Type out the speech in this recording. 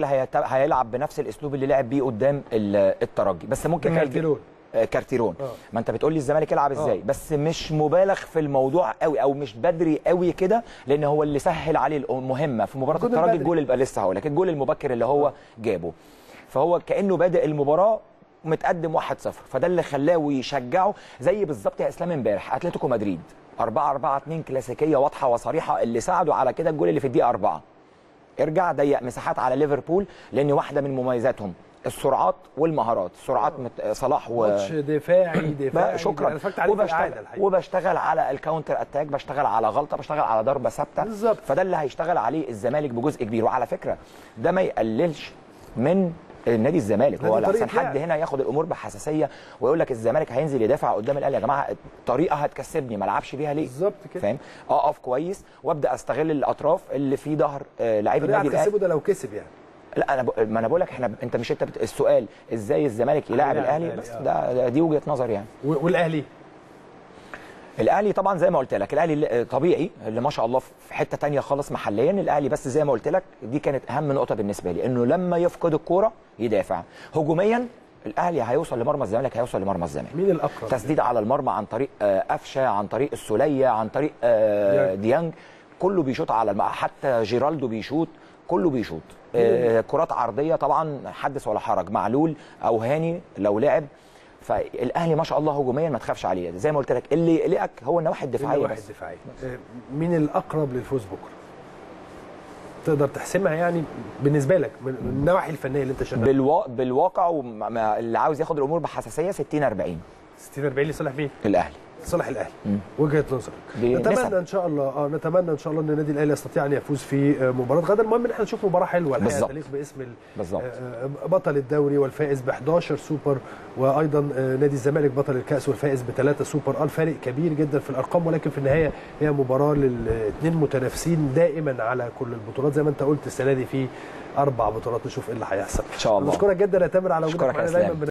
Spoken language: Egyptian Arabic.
الراجل هيت- هيلعب بنفس الاسلوب اللي لعب بيه قدام ال- الترجي بس ممكن ما يلج- كارتيرون. آه، كارتيرون آه. ما انت بتقول لي الزمالك يلعب ازاي آه. بس مش مبالغ في الموضوع قوي او مش بدري قوي كده لان هو اللي سهل عليه المهمه في مباراه الجول الترجي البدري. الجول اللي لسه هقول لك الجول المبكر اللي هو جابه فهو كانه بادئ المباراه متقدم 1-0 فده اللي خلاه ويشجعه زي بالظبط يا اسلام امبارح اتلتيكو مدريد 4 4 2 كلاسيكيه واضحه وصريحه اللي ساعدوا على كده الجول اللي في الدقيقه 4 ارجع ضيق مساحات على ليفربول لان واحده من مميزاتهم السرعات والمهارات السرعات مت... صلاح و... ماتش دفاعي دفاعي بقى شكرا انا اتفرجت عليه في العاده وبشتغل, الحقيقه وبشتغل على الكاونتر اتاك بشتغل على غلطه بشتغل على ضربه ثابته بالظبط. فده اللي هيشتغل عليه الزمالك بجزء كبير وعلى فكره ده ما يقللش من نادي الزمالك نادي هو طريقة لحسن حد لعب. هنا ياخد الامور بحساسيه ويقول لك الزمالك هينزل يدافع قدام الاهلي يا جماعه الطريقه هتكسبني ما العبش بيها ليه بالظبط كده فاهم اقف كويس وابدا استغل الاطراف اللي في ظهر آه، لعيب الطريقه النادي الاهلي هتكسبه ده لو كسب يعني لا انا ب... ما انا بقول لك احنا انت مش انت بت... السؤال ازاي الزمالك يلاعب هيلاعب الاهلي الأهلي، بس آه. ده ده- دي وجهه نظر يعني و- والاهلي الاهلي طبعا زي ما قلت لك الاهلي اللي- طبيعي اللي ما شاء الله في حته تانية خالص محليا الاهلي بس زي ما قلت لك دي كانت اهم نقطه بالنسبه لي انه لما يفقد الكوره يدافع هجوميا الاهلي هيوصل لمرمى الزمالك هيوصل لمرمى الزمالك مين الاقرب تسديد على المرمى عن طريق آه، قفشه عن طريق السوليه عن طريق آه، ديانج. ديانج كله بيشوط على الم... حتى جيرالدو بيشوط كله بيشوط آه، كرات عرضيه طبعا حدث ولا حرج معلول او هاني لو لعب فالاهلي ما شاء الله هجوميا ما تخافش عليه زي ما قلت لك اللي يقلقك هو النواحي الدفاعيه واحد بس دفاعي آه، مين الاقرب للفوز بكره تقدر تحسمها يعني بالنسبه لك من من النواحي الفنيه اللي انت شغال بالوا... بالواقع وما... اللي عاوز ياخد الامور بحساسيه 60 40 60 40 لصالح مين؟ الاهلي صالح الاهلي وجهه نظرك بنسب. نتمنى ان شاء الله اه نتمنى ان شاء الله ان النادي الاهلي يستطيع ان يفوز في آه، مباراه غدا المهم ان احنا نشوف مباراه حلوه الحقيقه بالظبط. تليق باسم ال- بالظبط. آه، آه، بطل الدوري والفائز ب 11 سوبر وايضا آه، نادي الزمالك بطل الكاس والفائز بثلاثه سوبر اه الفارق كبير جدا في الارقام ولكن في النهايه هي مباراه للاثنين متنافسين دائما على كل البطولات زي ما انت قلت السنه دي في اربع بطولات نشوف ايه اللي هيحصل إن شاء الله. بشكرك جدا يا تامر على وجودك أشكرك يا معانا إسلام. دايما